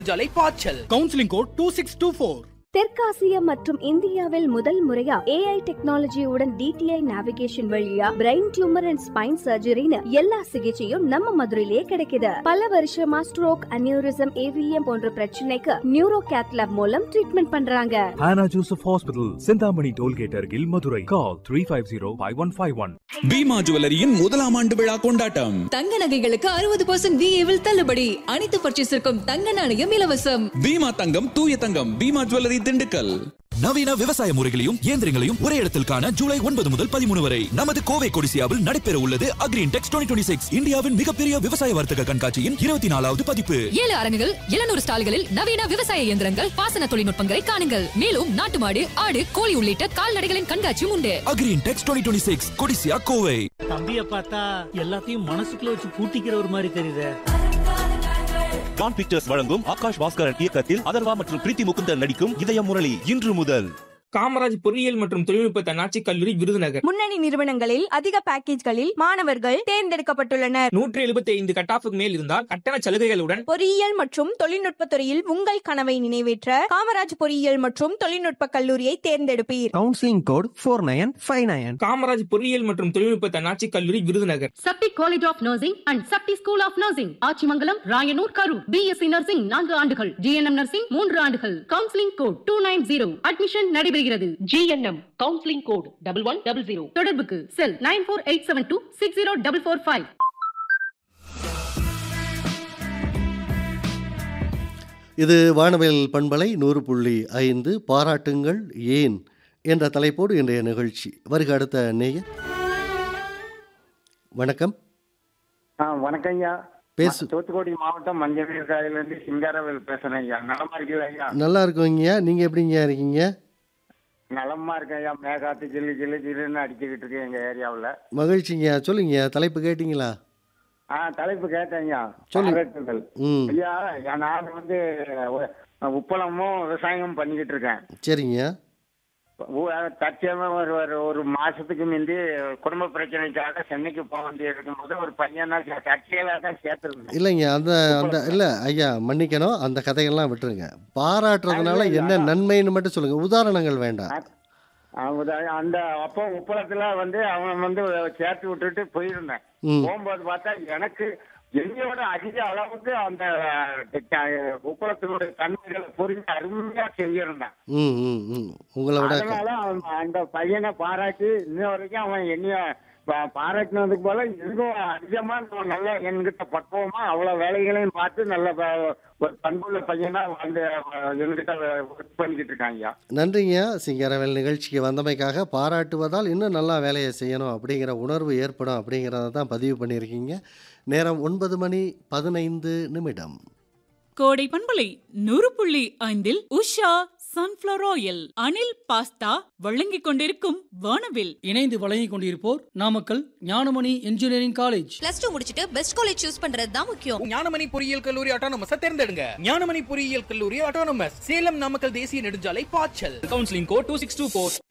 ஜலை பாய்ச்சல் counselling code two six two four தெற்காசியா மற்றும் இந்தியாவில் முதல் முறையா ஏஐ டெக்னாலஜியுடன் டிடிஐ நேவிகேஷன் வழியா பிரெயின் டியூமர் அண்ட் ஸ்பைன் சர்ஜரின்னு எல்லா சிகிச்சையும் நம்ம மதுரையிலேயே கிடைக்குது பல வருஷமா ஸ்ட்ரோக் அனியூரிசம் ஏவிஎம் போன்ற பிரச்சனைக்கு நியூரோ கேத்லாப் மூலம் ட்ரீட்மெண்ட் பண்றாங்க Hannah Joseph Hospital, Sindhamani Tollgate Argil, Madurai. Call 350-5151. Bhima ஜுவல்லரியின் முதலாம் ஆண்டு விழா கொண்டாட்டம் தங்க நகைகளுக்கு அறுபது பர்சன்ட் விஏவில் தள்ளுபடி அனைத்து பர்ச்சேஸிற்கும் தங்க நாணயம் இலவசம் பீமா தங்கம் தூய தங்கம் பீமா ஜுவல்லரி திண்டுக்கல் நவீன விவசாய முறைகளையும் இயந்திரங்களையும் ஒரே இடத்தில் காண ஜூலை ஒன்பது முதல் பதிமூணு வரை நமது கோவை கொடிசியாவில் நடைபெற உள்ளது அக்ரீன் டெக்ஸ் டுவெண்ட்டி சிக்ஸ் இந்தியாவின் மிகப்பெரிய விவசாய வர்த்தக கண்காட்சியின் இருபத்தி நாலாவது பதிப்பு ஏழு அரங்குகள் எழுநூறு ஸ்டால்களில் நவீன விவசாய இயந்திரங்கள் பாசன தொழில்நுட்பங்களை காணுங்கள் மேலும் நாட்டு மாடு ஆடு கோழி உள்ளிட்ட கால்நடைகளின் கண்காட்சியும் உண்டு Agri Intex twenty six Codissia Kovai தம்பிய பார்த்தா எல்லாத்தையும் மனசுக்குள்ள வச்சு பூட்டிக்கிற ஒரு மாதிரி தெரியுது டான் பிக்சர்ஸ் வழங்கும் ஆகாஷ் பாஸ்கரன் இயக்கத்தில் அதர்வா மற்றும் பிரீத்தி முகுந்தன் நடிக்கும் இதய முரளி இன்று முதல் காமராஜ் பொறியியல் மற்றும் தொழில்நுட்ப தன்னாட்சி கல்லூரி விருதுநகர் முன்னணி நிறுவனங்களில் அதிக பேக்கேஜ்களில் மாணவர்கள் தேர்ந்தெடுக்கப்பட்டுள்ளனர் நூற்றி எழுபத்தி ஐந்து கட்டாஃபுக்கு மேல் இருந்தால் கட்டண சலுகைகளுடன் பொறியியல் மற்றும் தொழில்நுட்ப துறையில் உங்கள் கனவை நிறைவேற்ற காமராஜ் பொறியியல் மற்றும் தொழில்நுட்ப கல்லூரியை தேர்ந்தெடுப்பீர் counselling code four nine five nine Kamaraj பொறியியல் மற்றும் தொழில்நுட்ப தன்னாட்சி கல்லூரி Virudhunagar Sakthi college of nursing and Sakthi school of nursing Achimangalam Rayanur Karur BSc nursing நான்கு ஆண்டுகள் ஜிஎன்எம் நர்சிங் மூன்று ஆண்டுகள் counselling code two nine zero admission நடைபெறுகிறது GNM counselling code double one double zero தொடர்புக்கு cell nine four eight seven two six zero double four five இது வானவில் பண்பலை நூறு புள்ளி ஐந்து பாராட்டுங்கள் ஏன் என்ற தலைப்போடு இன்றைய நிகழ்ச்சி வருக அடுத்த நேயர் வணக்கம் ஆ வணக்கம் ஐயா பேசு தூத்துக்குடி மாவட்டம் மஞ்சள் காயிலிருந்து சிங்காரவேல் பேசுறேன் ஐயா நலமா இருக்கீங்களா ஐயா நல்லா இருக்கோங்கய்யா நீங்கள் எப்படிங்க இருக்கீங்க நலமா இருக்கேன் ஐயா மேகாத்து ஜில்லு ஜில்லு ஜில்லுன்னு அடிச்சுக்கிட்டு இருக்கு எங்க ஏரியாவுல மகிழ்ச்சிங்கய்யா சொல்லுங்க தலைப்பு கேட்டிங்களா ஆ தலைப்பு கேட்டேன் ஐயா சொல்லுங்க. பாராட்டுதல். ம் ஐயா நான் வந்து உ- உப்பளமும் விவசாயமும் பண்ணிக்கிட்டு இருக்கேன் சரிங்க உ- தற்சயமா ஒரு ஒரு ஒரு மாசத்துக்கு முந்தி குடும்ப பிரச்சனைக்காக சென்னைக்கு போக வேண்டி இருக்கும்போது ஒரு பையனா தற்செயலாக தான் சேர்த்துருந்தேன் இல்லைங்க அந்த அந்த இல்லை ஐயா மன்னிக்கணும் அந்த கதையெல்லாம் விட்டுருங்க பாராட்டுறதுனால என்ன நன்மைன்னு மட்டும் சொல்லுங்கள் உதாரணங்கள் வேண்டாம் அவங்க அந்த அப்போ உப்பளத்துல வந்து அவன் வந்து சேர்த்து விட்டுட்டு போயிருந்தேன் ம் போகும்போது பார்த்தா எனக்கு என்னையோட அதிக அளவுக்கு அந்த அஹ், உப்பளத்தினுடைய தன்மைகளை புரிஞ்சு அருமையா செஞ்சிருந்தேன் ம் ம் ம் உங்களை விட அதனால அவன் அந்த பையனை பாராட்டி இன்ன வரைக்கும் அவன் என்னைய பா- பாராட்டினதுக்கு போல இன்னும் அதிகமா நான் நல்ல என்கிட்ட பக்குவமா அவ்வளவு வேலைகளையும் பார்த்து நல்ல ப- ஒரு பண்புள்ள பையனா வந்து அஹ், என்கிட்ட ஒர்க் பண்ணிக்கிட்டு இருக்காங்க நன்றிங்க சிங்கரவேல் நிகழ்ச்சிக்கு வந்தமைக்காக பாராட்டுவதால் இன்னும் நல்லா வேலையை செய்யணும் அப்படிங்கிற உணர்வு ஏற்படும் அப்படிங்கிறத தான் பதிவு பண்ணியிருக்கீங்க நேரம் ஒன்பது மணி பதினைந்து நிமிடம் கோடை பண்பலை நூறு புள்ளி ஐந்தில் Usha sunflower oil Anil pasta வழங்கிக் கொண்டிருக்கும் வானவில் இணைந்து வழங்கிக் கொண்டிருப்போர் Namakkal Gnanamani engineering college plus two முடிச்சிட்டு பெஸ்ட் காலேஜ் சூஸ் பண்றது தான் முக்கியம் ஞானமணி பொறியியல் கல்லூரி ஆட்டோனமஸ் தேர்ந்தெடுங்க ஞானமணி பொறியியல் கல்லூரி ஆட்டோனமஸ் சேலம் நாமக்கல் தேசிய நெடுஞ்சாலை பாய்ச்சல் counselling code two six two four